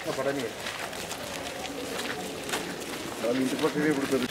వాళ్ళు ఇంటి పక్కనే ఇప్పుడు పెద్ద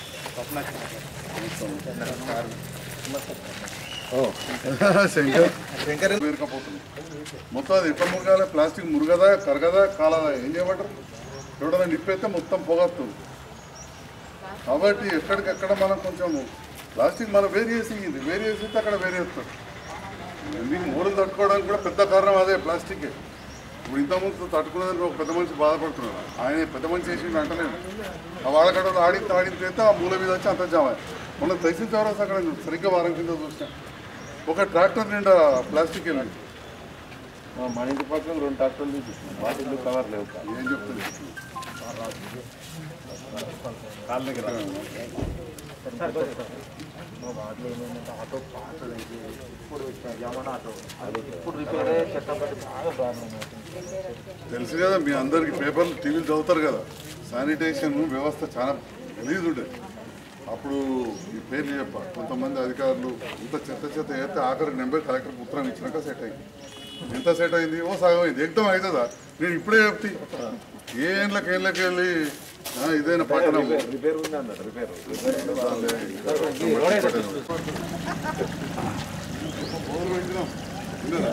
ఓ, శంకర్ శంకర్ పేరుకపోతుంది మొత్తం అది ఎట్లా మురగాలి ప్లాస్టిక్ మురగదా కరగదా కాలదా ఏం చేయమంటారు ఎవడన్నా నిప్పైతే మొత్తం పొగస్తుంది కాబట్టి ఎక్కడికక్కడ మనం కొంచెం ప్లాస్టిక్ మనం వేరు చేసి ఇది వేరు చేసి అయితే అక్కడ వేరే వేస్తాం దీన్ని మూడలు తట్టుకోవడానికి కూడా పెద్ద కారణం అదే ప్లాస్టిక్ ఇప్పుడు ఇంతకుముందు తట్టుకునేదానికి ఒక పెద్ద మనిషి బాధపడుతున్నాడు ఆయన పెద్ద మనిషి చేసి అంటలేదు ఆ వాడకడలో ఆడితే ఆడితే అయితే ఆ మూల మీద వచ్చి అంత జామ మొన్న తహసీల్ చౌరస్ అక్కడ సరిగ్గా వారం కింద చూసిన ఒక ట్రాక్టర్ నిండా ప్లాస్టిక్ వెళ్ళండి మన ఇంటి పక్కన రెండు ట్రాక్టర్లు చూపిస్తున్నాం వాటిల్లో కవర్ లేవు ఏం చెప్తుంది కాళ్ళ దగ్గర వాటిలో ఏమైందంటే ఆటో పాతది అయితే ఇప్పుడు వచ్చిన యమన్ ఆటో అది ఇప్పుడు రిపేర్ అయ్యే చట్టబడి బాగా ప్రాబ్లం అవుతుంది తెలుసు కదా మీ అందరికి పేపర్లు టీవీలు చదువుతారు కదా శానిటేషన్ వ్యవస్థ చాలా గలీజ్ ఉండేది అప్పుడు ఈ పేర్లు చెప్ప కొంతమంది అధికారులు ఇంత చెత్త చెత్త అయితే ఆఖరి నెంబర్ కలెక్టర్కి ఉత్తరం ఇచ్చినాక సెట్ అయింది ఎంత సెట్ అయింది ఓ సగం అయింది ఎగ్దం అవుతుందా నేను ఇప్పుడే చెప్తే ఏ ఏళ్ళకి ఏళ్ళకి వెళ్ళి ఆ, ఇదైనా పట్టణం రిపేర్ ఉంది అన్నారు రిపేర్ మొదలు పెట్టినాం విన్నారా?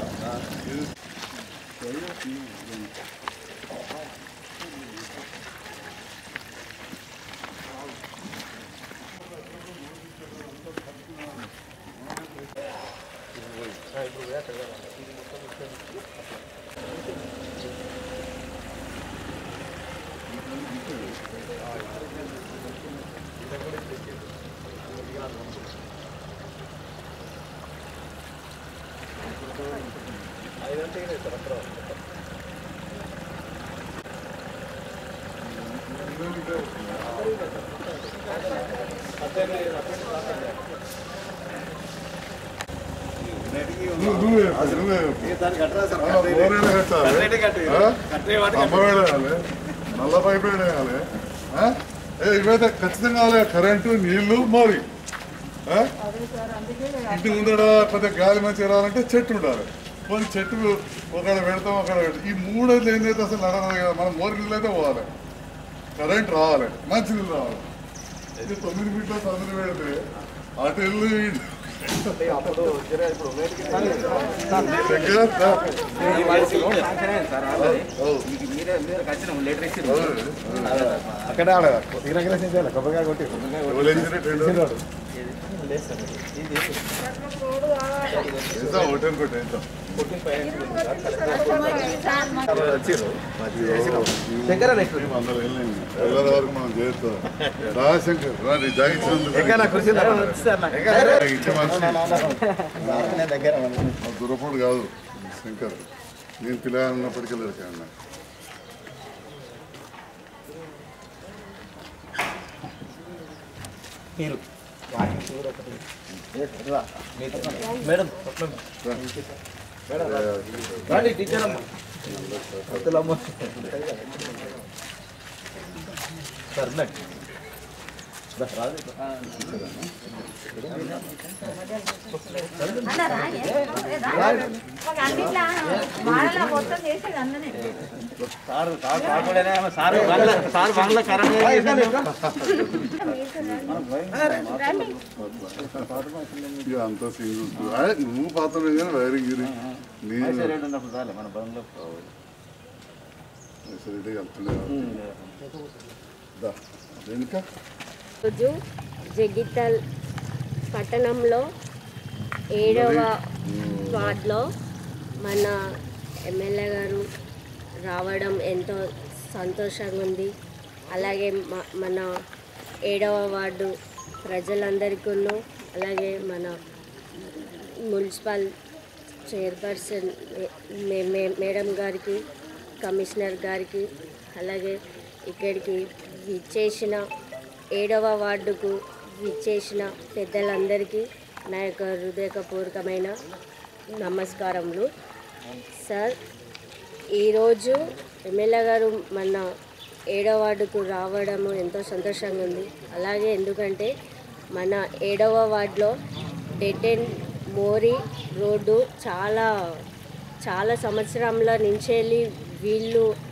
నువ్వు- నువ్వే చెప్పు, నువ్వే చెప్పు. దానికి అట్లా సార్ ఆ, బోరేలు కట్టాలి. ఆ? అమ్మవేళ వేయాలి నల్ల పైపు వేయాలి ఆ? ఏ, ఇవైతే ఖచ్చితంగా కావాలి కరెంటు నీళ్లు మరి ఆ? ఇంటి ముందర కొద్దిగా గాలి మంచి రావాలంటే చెట్టు ఉండాలి కొన్ని చెట్టు ఒకడ పెడతాం ఒకడ పెడతాం ఈ మూడు అయితే ఏంటైతే అసలు నడవదు కదా మనం మోరి నీళ్ళు అయితే పోవాలి కరెంట్ రావాలి మంచి నీళ్ళు రావాలి ఇది తొమ్మిది ఫీట్ల తొమ్మిది పెడితే అటు ఇల్లు ఇటు అప్పుడు జర ఇప్పుడు వేడికి దగ్గర దా. మీరే మీరు ఖచ్చితంగా లెటర్ ఇచ్చి అక్కడ ఆడ తీరగ్రహించాలి కొబ్బరికాయ కొట్టి ఎవరు వేసిర్రు టెండర్? ఎంత హోటల్ కొట్టి ఎంత దగ్గర అందరూ వెళ్ళండి పిల్లల వరకు మనం చేస్తాం రా శంకర్ రా నీ జాగించినందుకు ఇచ్చే మనిషి దగ్గర ఆ దురపడు కాదు శంకర్ నేను పిల్లగా ఉన్నప్పటికీ లేదు అన్న మేడం రండి టీచర్ అమ్మ అత్తలమ్మ సార్ నెక్స్ట్ రాదు సార్ సార్ కాకూడనే సార్ బంగ్లా సార్ బంగ్లా ఇక అంతా సింగిల్ నువ్వు పాత్ర కానీ వైరింగ్ గిరి నేను ఉన్నప్పుడు చాలే మన బంగ్లా ఫెసిలిటీ వెళ్తలేదు దా వెనుక రోజు జగిత్తల్ పట్టణంలో ఏడవ వార్డులో మన ఎమ్మెల్యే గారు రావడం ఎంతో సంతోషంగా ఉంది అలాగే మ- మన ఏడవ వార్డు ప్రజలందరికీ అలాగే మన మున్సిపల్ చైర్పర్సన్ మే- మే- మేడం గారికి కమిషనర్ గారికి అలాగే ఇక్కడికి విచ్చేసిన ఏడవ వార్డుకు విచ్చేసిన పెద్దలందరికీ నా యొక్క హృదయపూర్వకమైన నమస్కారములు సార్ ఈరోజు ఎమ్మెల్యే గారు మన ఏడవ వార్డుకు రావడము ఎంతో సంతోషంగా ఉంది అలాగే ఎందుకంటే మన ఏడవ వార్డులో డెడ్ అండ్ మోరీ రోడ్డు చాలా చాలా సంవత్సరంల నుంచి వెళ్ళి వీళ్ళు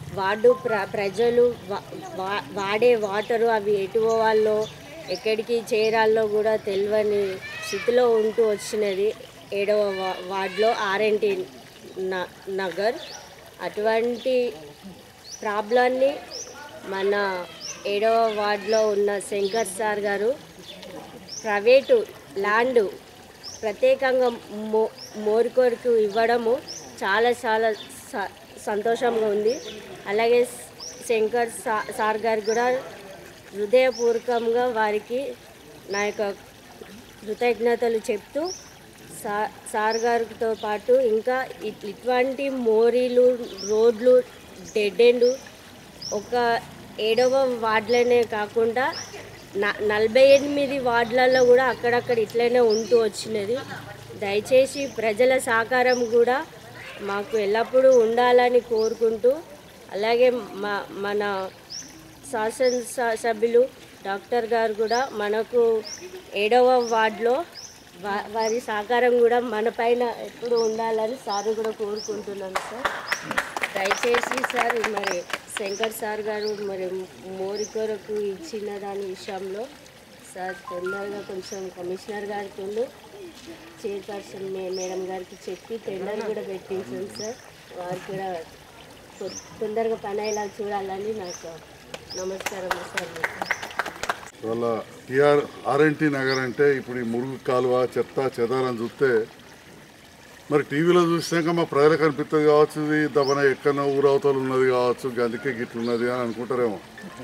వార్డు ప్ర ప్రజలు వా- వా- వాడే వాటరు అవి ఎటు పోవాలో ఎక్కడికి చేరాలో కూడా తెలియని స్థితిలో ఉంటూ వచ్చినది ఏడవ వా- వార్డులో ఆర్ఎన్టీ న- నగర్ అటువంటి ప్రాబ్లాన్ని మన ఏడవ వార్డులో ఉన్న శంకర్ సార్ గారు ప్రైవేటు ల్యాండ్ ప్రత్యేకంగా మో మోరికొరకు ఇవ్వడము చాలా చాలా స- సంతోషంగా ఉంది అలాగే శంకర్ సా సార్ గారు కూడా హృదయపూర్వకంగా వారికి నా యొక్క కృతజ్ఞతలు చెప్తూ సా సార్ గారితో పాటు ఇంకా ఇ- ఇటువంటి మోరీలు రోడ్లు డెడ్ ఎండ్ ఒక ఏడవ వార్డులనే కాకుండా న నలభై ఎనిమిది వార్డులలో కూడా అక్కడక్కడ ఇట్లనే ఉంటూ వచ్చినది దయచేసి ప్రజల సహకారం కూడా మాకు ఎల్లప్పుడూ ఉండాలని కోరుకుంటూ అలాగే మా మన శాసన సభ్యులు డాక్టర్ గారు కూడా మనకు ఏడవ వార్డులో వా వారి సహకారం కూడా మన పైన ఎప్పుడు ఉండాలని సార్ కూడా కోరుకుంటున్నాను సార్ దయచేసి సార్ మరి శంకర్ సార్ గారు మరి మోరి కొరకు ఇచ్చిన దాని విషయంలో సార్ తొందరగా కొంచెం కమిషనర్ గారికి చైర్పర్సన్ మే- మేడం గారికి చెప్పి టెండర్ కూడా పెట్టించాం సార్ వారు కూడా తొ- తొందరగా పని అయ్యేలా చూడాలని నాకు నమస్కారం సార్ వాళ్ళ టిఆర్ ఆర్ఎన్టీ నగర్ అంటే ఇప్పుడు ఈ మురుగు కాలువ చెత్త చెదారం చూస్తే మరి టీవీలో చూసినాక మా ప్రజలకు అనిపిస్తుంది కావచ్చు ఇది దబన ఎక్కడో ఊరవతలు ఉన్నది కావచ్చు అందుకే గిట్లున్నది అని అనుకుంటారేమో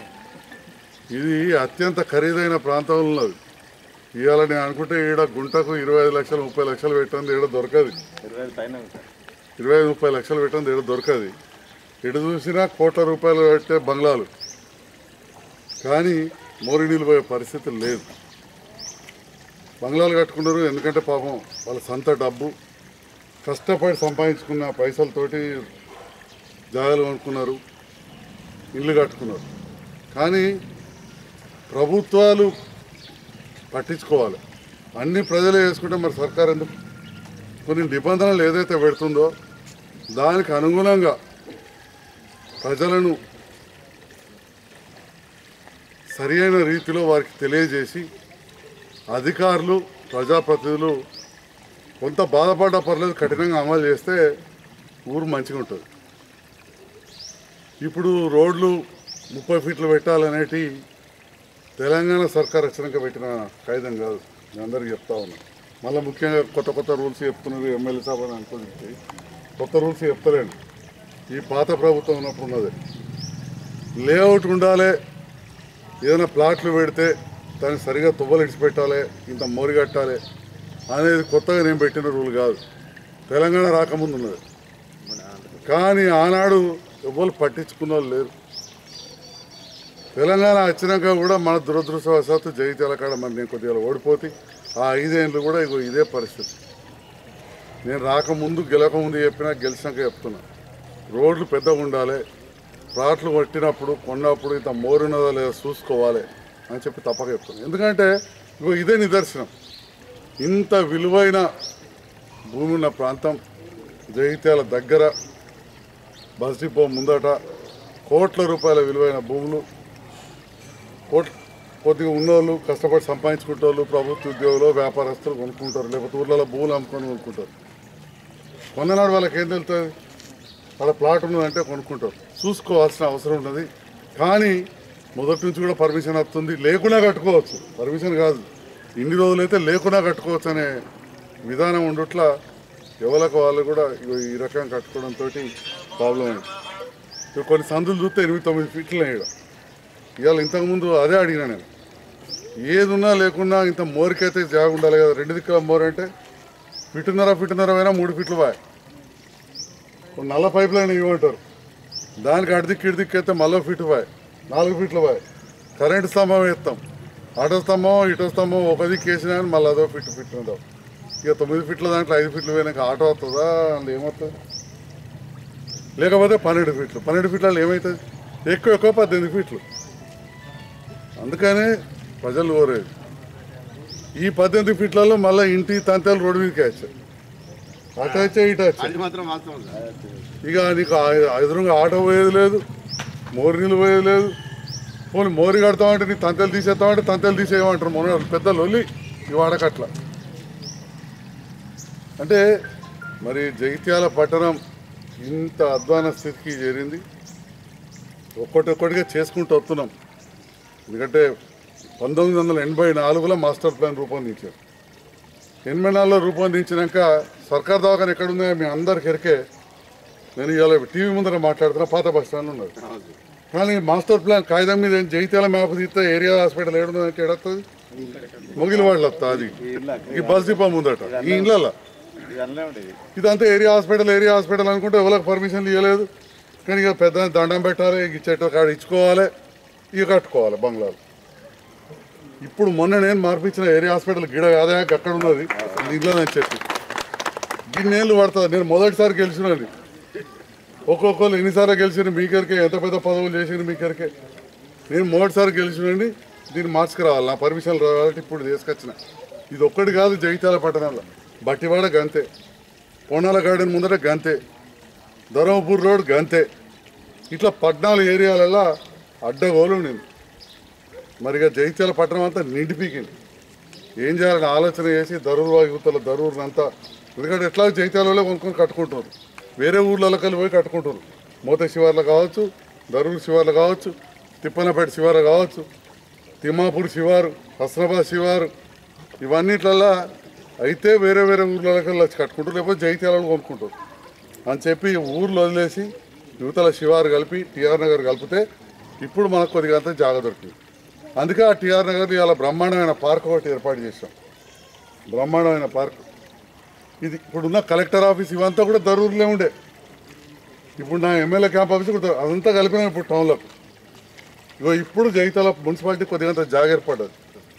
ఇది అత్యంత ఖరీదైన ప్రాంతంలో ఉన్నది ఇవాళ నేను అనుకుంటే ఈడ గుంటకు ఇరవై ఐదు లక్షలు ముప్పై లక్షలు పెట్టండి ఈడ దొరకదు ఇరవై ఐదు పైన ఉంది సార్ ఇరవై ఐదు ముప్పై లక్షలు పెట్టండి ఈడ దొరకదు ఎటు చూసినా కోట్ల రూపాయలు పెట్టే బంగ్లాలు కానీ మోరి నీళ్ళు పోయే పరిస్థితి లేదు బంగ్లాలు కట్టుకున్నారు ఎందుకంటే పాపం వాళ్ళ సొంత డబ్బు కష్టపడి సంపాదించుకున్న పైసలతోటి జాగాలు కొనుక్కున్నారు ఇల్లు కట్టుకున్నారు కానీ ప్రభుత్వాలు పట్టించుకోవాలి అన్ని ప్రజలే వేసుకుంటే మరి సర్కార్ ఎందుకు కొన్ని నిబంధనలు ఏదైతే పెడుతుందో దానికి అనుగుణంగా ప్రజలను సరి అయిన రీతిలో వారికి తెలియజేసి అధికారులు ప్రజాప్రతినిధులు కొంత బాధపడ్డ పర్లేదు కఠినంగా అమలు చేస్తే ఊరు మంచిగా ఉంటుంది ఇప్పుడు రోడ్లు ముప్పై ఫీట్లు పెట్టాలనేటి తెలంగాణ సర్కార్ వచ్చినాక పెట్టిన కాగితం కాదు నేను అందరికీ చెప్తా ఉన్నా మళ్ళీ ముఖ్యంగా కొత్త కొత్త రూల్స్ చెప్తున్నారు ఎమ్మెల్యే సాబ్ అని అనుకోండి కొత్త రూల్స్ చెప్తలేండి ఈ పాత ప్రభుత్వం ఉన్నప్పుడు ఉన్నది లేఅవుట్ ఉండాలి ఏదైనా ప్లాట్లు పెడితే దానికి సరిగా తువ్వలు ఇడిచిపెట్టాలి ఇంత మోరి కట్టాలి అనేది కొత్తగా నేను పెట్టిన రూల్ కాదు తెలంగాణ రాకముందు ఉన్నది కానీ ఆనాడు ఎవ్వరు పట్టించుకున్న వాళ్ళు లేరు తెలంగాణ వచ్చినాక కూడా మన దురదృష్టవశాత్తు జగిత్యాల కాడ మరి నేను కొద్దిగా ఓడిపోతే ఆ ఐదేళ్ళు కూడా ఇగో ఇదే పరిస్థితి నేను రాకముందు గెలకముందు చెప్పినా గెలిచినాక చెప్తున్నా రోడ్లు పెద్దగా ఉండాలి ప్లాట్లు కొట్టినప్పుడు కొన్నప్పుడు ఇంత మోరున్నదా లేదా చూసుకోవాలి అని చెప్పి తప్పక చెప్తున్నాను ఎందుకంటే ఇగో ఇదే నిదర్శనం ఇంత విలువైన భూమి ఉన్న ప్రాంతం జగిత్యాల దగ్గర బస్ డిపో ముందట కోట్ల రూపాయల విలువైన భూములు కోట్ కొద్దిగా ఉన్నోళ్ళు కష్టపడి సంపాదించుకుంటారు ప్రభుత్వ ఉద్యోగులు వ్యాపారస్తులు కొనుక్కుంటారు లేకపోతే ఊర్లలో భూములు అమ్ముకొని కొనుక్కుంటారు కొన్ననాడు వాళ్ళకి ఏం తెలుస్తుంది వాళ్ళ ప్లాట్ ఉన్నదంటే కొనుక్కుంటారు చూసుకోవాల్సిన అవసరం ఉన్నది కానీ మొదటి నుంచి కూడా పర్మిషన్ వస్తుంది లేకున్నా కట్టుకోవచ్చు పర్మిషన్ కాదు ఇన్ని రోజులైతే లేకున్నా కట్టుకోవచ్చు అనే విధానం ఉండట్లా ఎవరికి వాళ్ళు కూడా ఇగో ఈ రకంగా కట్టుకోవడంతో ప్రాబ్లం అయింది ఇప్పుడు కొన్ని సందులు చూస్తే ఎనిమిది తొమ్మిది ఫీట్లు ఇక్కడ ఇవాళ ఇంతకుముందు అదే అడిగినా నేను ఏది ఉన్నా లేకున్నా ఇంత మోరికైతే జాగ ఉండాలి కదా రెండు దిక్కుల మోర్ అంటే ఫిట్టున్నర ఫిట్టున్నర అయినా మూడు ఫీట్లు బాయ్ ఒక నల్ల పైప్ లైన్ ఇవ్వమంటారు దానికి అడిదిక్కి ఇడిదిక్కి అయితే మళ్ళీ ఫీట్ బాయ్ నాలుగు ఫీట్లు బాయ్ కరెంటు స్తంభం వేస్తాం ఆటో స్తంభం ఇటో స్తంభం ఒక దిక్కు వేసినా కానీ మళ్ళీ అదో ఫిట్ ఫిట్ ఉండవు ఇక తొమ్మిది ఫీట్ల దాంట్లో ఐదు ఫీట్లు పోయినాక ఆటో వస్తుందా అందులో ఏమవుతుంది లేకపోతే పన్నెండు ఫీట్లు పన్నెండు ఫీట్లలో ఏమవుతుంది ఎక్కువ ఎక్కువ పద్దెనిమిది ఫీట్లు అందుకనే ప్రజలు కోరేది ఈ పద్దెనిమిది ఫీట్లలో మళ్ళీ ఇంటి తంతెలు రోడ్డు మీదకి వేస్తారు అటు వచ్చే ఇటు వచ్చే అది మాత్రం వాస్తవం సార్ ఇక నీకు ఆ- ఎదురుగా ఆటో పోయేది లేదు మోరి నీళ్ళు పోయేది లేదు పోనీ మోరి కడతామంటే నీ తంతెలు తీసేస్తామంటే తంతెలు తీసేయమంటారు మొన్న పెద్ద లొల్లి ఈ వాడకట్ల అంటే మరి జగిత్యాల పట్టణం ఇంత అధ్వాన స్థితికి చేరింది ఒక్కొక్కటిగా చేసుకుంటూ వస్తున్నాం ఎందుకంటే పంతొమ్మిది వందల ఎనభై నాలుగులో మాస్టర్ ప్లాన్ రూపొందించారు ఎనభై నాలుగులో రూపొందించినాక సర్కార్ దవాఖాన ఎక్కడుందో మీ అందరికి ఎరికే నేను ఇవాళ టీవీ ముందర మాట్లాడుతున్నా పాత బస్ స్టాండ్ ఉన్నది కానీ మాస్టర్ ప్లాన్ కాగితం మీద ఏం జగిత్యాల మ్యాప్ తీస్తే ఏరియా హాస్పిటల్ ఏడుందంటే ఎడతుంది మొగిలి వాళ్ళు వస్తా అది ఈ బస్ డిపో ముందట ఈ ఇళ్ళల్లో ఇవన్నీ ఉండేది ఇదంతా ఏరియా హాస్పిటల్ ఏరియా హాస్పిటల్ అనుకుంటే ఎవరికి పర్మిషన్ ఇవ్వలేదు కానీ ఇక పెద్ద దండం పెట్టాలి ఇక చెట్టు కాడ ఇచ్చుకోవాలి ఇక కట్టుకోవాలి బంగ్లాలు ఇప్పుడు మొన్న నేను మార్పించిన ఏరియా హాస్పిటల్ గిడ కాదా అక్కడ ఉన్నది ఇంట్లో నేను చెప్పి గిన్నేళ్ళు పడుతుంది నేను మొదటిసారి గెలిచినది ఒక్కొక్కరు ఎన్నిసార్లు గెలిచిన మీకెరికే ఎంత పెద్ద పదవులు చేసిన మీకెరికే నేను మొదటిసారి గెలిచినండి దీన్ని మార్చుకురావాలి నా పర్మిషన్ రావాలంటే ఇప్పుడు తీసుకొచ్చిన ఇది ఒక్కటి కాదు జగిత్యాల పట్టణంలో బట్టివాడ గంతే కోనాల గార్డెన్ ముందర గంతే ధర్మపూర్ రోడ్ గంతే ఇట్లా పద్నాలుగు ఏరియాలలో అడ్డగోలు నేను మరిగా జగిత్యాల పట్టణం అంతా నిండిపీకింది ఏం చేయాలని ఆలోచన చేసి దరూరు యువతల దరూరుని అంతా ఎందుకంటే ఎట్లా జగిత్యాలలో కొనుక్కొని కట్టుకుంటారు వేరే ఊర్లలో కలిసి పోయి కట్టుకుంటారు మోత శివార్లు కావచ్చు దరూరు శివార్లు కావచ్చు తిప్పనపేట శివారు కావచ్చు తిమ్మాపూర్ శివారు హస్నాబాద్ శివారు ఇవన్నిట్లల్లో అయితే వేరే వేరే ఊర్లకి వచ్చి కట్టుకుంటారు లేకపోతే జైత్యాలలో కొనుక్కుంటారు అని చెప్పి ఊర్లో వదిలేసి యువతల శివారు కలిపి టీఆర్ నగర్ కలిపితే ఇప్పుడు మనకు కొద్దిగా అంతా జాగ దొరికింది అందుకే ఆ టీఆర్ నగర్ ఇవాళ బ్రహ్మాండమైన పార్క్ ఒకటి ఏర్పాటు చేశాం బ్రహ్మాండమైన పార్క్ ఇది ఇప్పుడున్న కలెక్టర్ ఆఫీస్ ఇవంతా కూడా దరూరులే ఉండే ఇప్పుడు నా ఎమ్మెల్యే క్యాంప్ ఆఫీస్ కూడా దరూరు. అదంతా కలిపినాం ఇప్పుడు టౌన్లో ఇగో ఇప్పుడు జగిత్యాల మున్సిపాలిటీ కొద్దిగా అంత జాగ ఏర్పడ్డది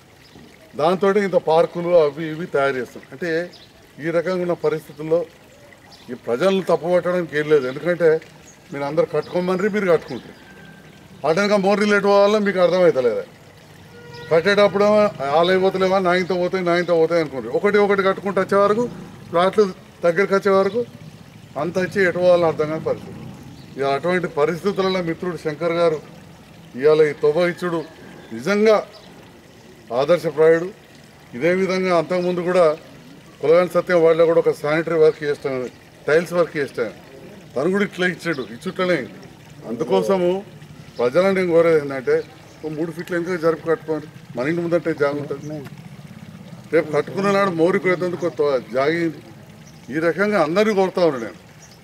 దాంతో ఇంత పార్కులు అవి ఇవి తయారు చేస్తాం అంటే ఈ రకంగా ఉన్న పరిస్థితుల్లో ఈ ప్రజలను తప్పుపట్టడానికి ఏం లేదు ఎందుకంటే మీరు అందరు కట్టుకోమని మీరు కట్టుకుంటారు అటనక మోర్ రిలేటివ్ వల్ల మీకు అర్థమవుతలేదు కట్టేటప్పుడు ఆలయ పోతలేవా నాయంతో పోతాయి నాయంతో పోతాయి అనుకుంటారు ఒకటి ఒకటి కట్టుకుంటూ వచ్చే వరకు ప్లాట్లు దగ్గరికి వచ్చే వరకు అంత వచ్చి ఎటు పోవాలని అర్థం కాని పరిస్థితి ఇవాళ అటువంటి పరిస్థితులలో మిత్రుడు శంకర్ గారు ఇవాళ ఈ తొవ్వ ఇచ్చుడు నిజంగా ఆదర్శప్రాయుడు ఇదే విధంగా అంతకుముందు కూడా కులగాని సత్యం వాళ్ళలో కూడా ఒక శానిటరీ వర్క్ చేస్తాను టైల్స్ వర్క్ చేస్తాను తను కూడా ఇట్లా ఇచ్చాడు ఇచ్చుట్లనే అందుకోసము ప్రజలను నేను కోరేది ఏంటంటే ఓ మూడు ఫీట్ల ఇంకా జరుపు కట్టుకోండి మన ఇంటి ముందంటే జాగ ఉంటుంది రేపు కట్టుకున్న నాడు మోరి కొయ్యేందుకు కొత్త జాగింది ఈ రకంగా అందరినీ కోరుతా ఉన్నాను నేను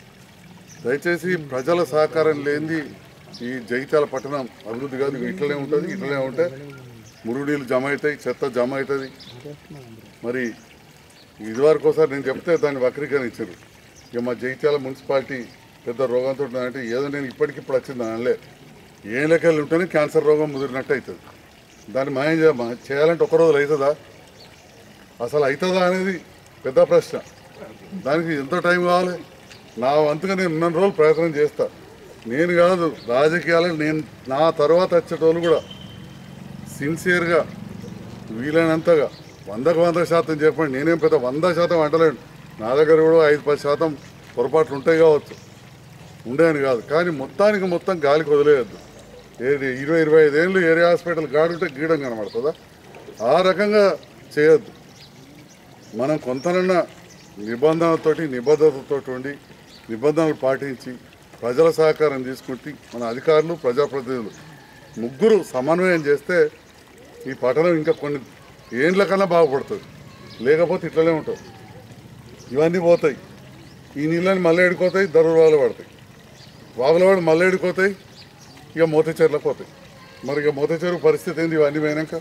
దయచేసి ప్రజల సహకారం లేనిది ఈ జగిత్యాల పట్టణం అభివృద్ధి కాదు ఇక ఇట్లనే ఉంటుంది ఇట్లనే ఉంటే మురుగునీళ్ళు జమ అవుతాయి చెత్త జమ అవుతుంది మరి ఇదివరకు ఒకసారి నేను చెప్తే దాన్ని వక్రీకరించారు ఇక మా జగిత్యాల మున్సిపాలిటీ పెద్ద రోగంతో అంటే ఏదో నేను ఇప్పటికిప్పుడు వచ్చింది అనలే ఏ లెక్కలు ఉంటేనే క్యాన్సర్ రోగం ముదిరినట్టు అవుతుంది దాన్ని మాయం చేయ మా- చేయాలంటే ఒక రోజులు అవుతుందా అసలు అవుతుందా అనేది పెద్ద ప్రశ్న దానికి ఎంత టైం కావాలి నా వంతుగా నేను ఉన్న రోజులు ప్రయత్నం చేస్తా నేను కాదు రాజకీయాలు నేను నా తర్వాత వచ్చేటోళ్ళు కూడా సిన్సియర్గా వీలైనంతగా వందకు వంద శాతం చెప్పండి నేనేం పెద్ద వంద శాతం అంటలేను నా దగ్గర కూడా ఐదు పది శాతం పొరపాట్లు ఉంటాయి కావచ్చు ఉండేని కాదు కానీ మొత్తానికి మొత్తం గాలికి వదిలేయద్దు ఏది ఇరవై ఇరవై ఐదేళ్ళు ఏరియా హాస్పిటల్ గాడుంటే గీయడం కనబడుతుందా ఆ రకంగా చేయొద్దు మనం కొంతనన్నా నిబంధనలతోటి నిబద్ధతతోటి ఉండి నిబంధనలు పాటించి ప్రజల సహకారం తీసుకుంటే మన అధికారులు ప్రజాప్రతినిధులు ముగ్గురు సమన్వయం చేస్తే ఈ పట్టణం ఇంకా కొన్ని ఏండ్ల కన్నా బాగుపడుతుంది లేకపోతే ఇట్లనే ఉంటుంది ఇవన్నీ పోతాయి ఈ నీళ్ళని మళ్ళీ ఎడుకోతాయి దరువాలు పడతాయి వాగుల వాడు మళ్ళీ ఎడుకోతాయి ఇక మోతచెరులకు పోతాయి మరి ఇక మోతచెరువు పరిస్థితి ఏంది ఇవన్నీ పోయినాక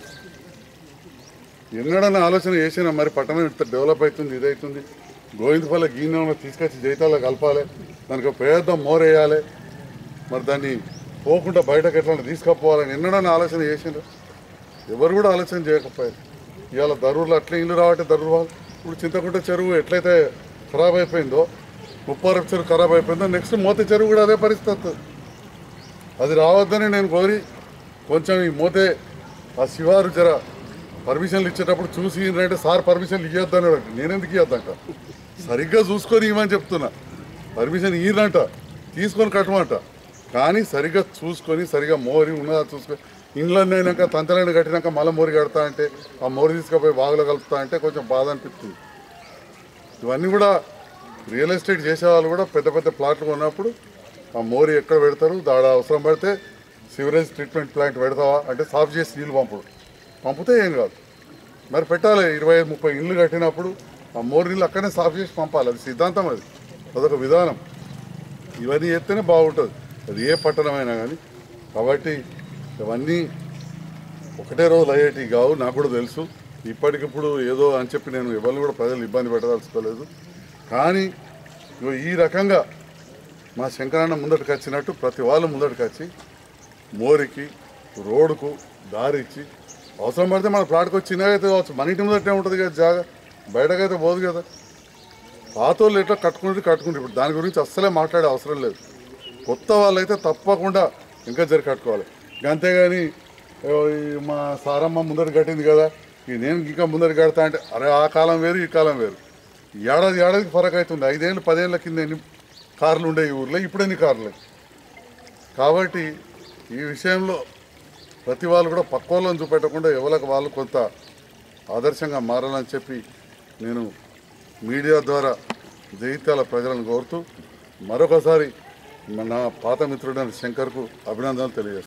ఎన్నడన్నా ఆలోచన చేసినా మరి పట్టణం ఇంత డెవలప్ అవుతుంది ఇదవుతుంది గోవిందపల్లి గీనె తీసుకొచ్చి జైతాల్లో కలపాలి దానికి ఒక పెద్ద మోర్ వేయాలి మరి దాన్ని పోకుండా బయటకు ఎట్లా తీసుకుపోవాలని ఎన్నడన్నా ఆలోచన చేసిండ్రు ఎవరు కూడా ఆలోచన చేయకపోయారు ఇవాళ దరూరులో అట్లే ఇల్లు రావట్టే దరూరు వాళ్ళు ఇప్పుడు చింతకుంట చెరువు ఎట్లయితే ఖరాబ్ అయిపోయిందో ముప్పారపు చెరువు ఖరాబ్ అయిపోయిందో నెక్స్ట్ మోతే చెరువు కూడా అదే పరిస్థితి వస్తుంది అది రావద్దని నేను కోరి కొంచెం ఈ మోతే ఆ శివారు జర పర్మిషన్లు ఇచ్చేటప్పుడు చూసి ఏంటంటే సార్ పర్మిషన్లు ఇవ్వద్దు అన్నాడు నేనెందుకు ఇవ్వద్దంట సరిగ్గా చూసుకొని ఇవ్వమని చెప్తున్నా పర్మిషన్ ఇయ్యనంట తీసుకొని కట్టమంట కానీ సరిగ్గా చూసుకొని సరిగ్గా మోరి ఉన్నదా చూసుకొని ఇండ్లు అయినాక తంతలైన కట్టినాక మళ్ళీ మోరి కడతా అంటే ఆ మోరి తీసుకుపోయి బాగులో కలుపుతా అంటే కొంచెం బాధ అనిపిస్తుంది ఇవన్నీ కూడా రియల్ ఎస్టేట్ చేసే వాళ్ళు కూడా పెద్ద పెద్ద ప్లాట్లు కొన్నప్పుడు ఆ మోరి ఎక్కడ పెడతారు దాడ అవసరం పడితే సివరేజ్ ట్రీట్మెంట్ ప్లాంట్ పెడతావా అంటే సాఫ్ చేసి నీళ్ళు పంపడు పంపితే ఏం కాదు మరి పెట్టాలి ఇరవై ఐదు ముప్పై ఇళ్ళు కట్టినప్పుడు ఆ మోరి నీళ్ళు అక్కడనే సాఫ్ చేసి పంపాలి అది సిద్ధాంతం అది అదొక విధానం ఇవన్నీ చేస్తేనే బాగుంటుంది అది ఏ పట్టణమైనా కానీ కాబట్టి ఇవన్నీ ఒకటే రోజు అయ్యేటి కావు నాకు కూడా తెలుసు ఇప్పటికిప్పుడు ఏదో అని చెప్పి నేను ఎవరిని కూడా ప్రజలు ఇబ్బంది పెట్టదలుచుకోలేదు కానీ ఇగో ఈ రకంగా మా శంకరన్న ముందటికి వచ్చినట్టు ప్రతి వాళ్ళు ముందటికి వచ్చి మోరికి రోడ్డుకు దారి ఇచ్చి అవసరం పడితే మన ప్లాట్కి వచ్చి చిన్నగా అయితే కావచ్చు మన ఇంటి ముందటే ఉంటుంది కదా జాగా బయటకైతే పోదు కదా పాత వాళ్ళు ఎట్లా కట్టుకుంటే కట్టుకుంటారు ఇప్పుడు దాని గురించి అస్సలే మాట్లాడే అవసరం లేదు కొత్త వాళ్ళైతే తప్పకుండా ఇంకా జరి కట్టుకోవాలి అంతేగాని "ఓ, ఈ మా సారమ్మ ముందర కట్టింది కదా ఈ నేను ఇంకా ముందర కడతా అంటే అరే ఆ కాలం వేరు ఈ కాలం వేరు ఈ ఏడాది ఏడాదికి ఫరక్ అవుతుంది ఐదేళ్ళు పదేళ్ళ కింద ఎన్ని కార్లు ఉండే ఈ ఊర్లో ఇప్పుడు ఎన్ని కార్లు కాబట్టి ఈ విషయంలో ప్రతి వాళ్ళు కూడా పక్క వాళ్ళని చూపెట్టకుండా ఎవరికి వాళ్ళు కొంత ఆదర్శంగా మారాలని చెప్పి నేను మీడియా ద్వారా జగిత్యాల ప్రజలను కోరుతూ మరొకసారి నా పాత మిత్రుడైన శంకర్కు అభినందనలు తెలియజేస్తాను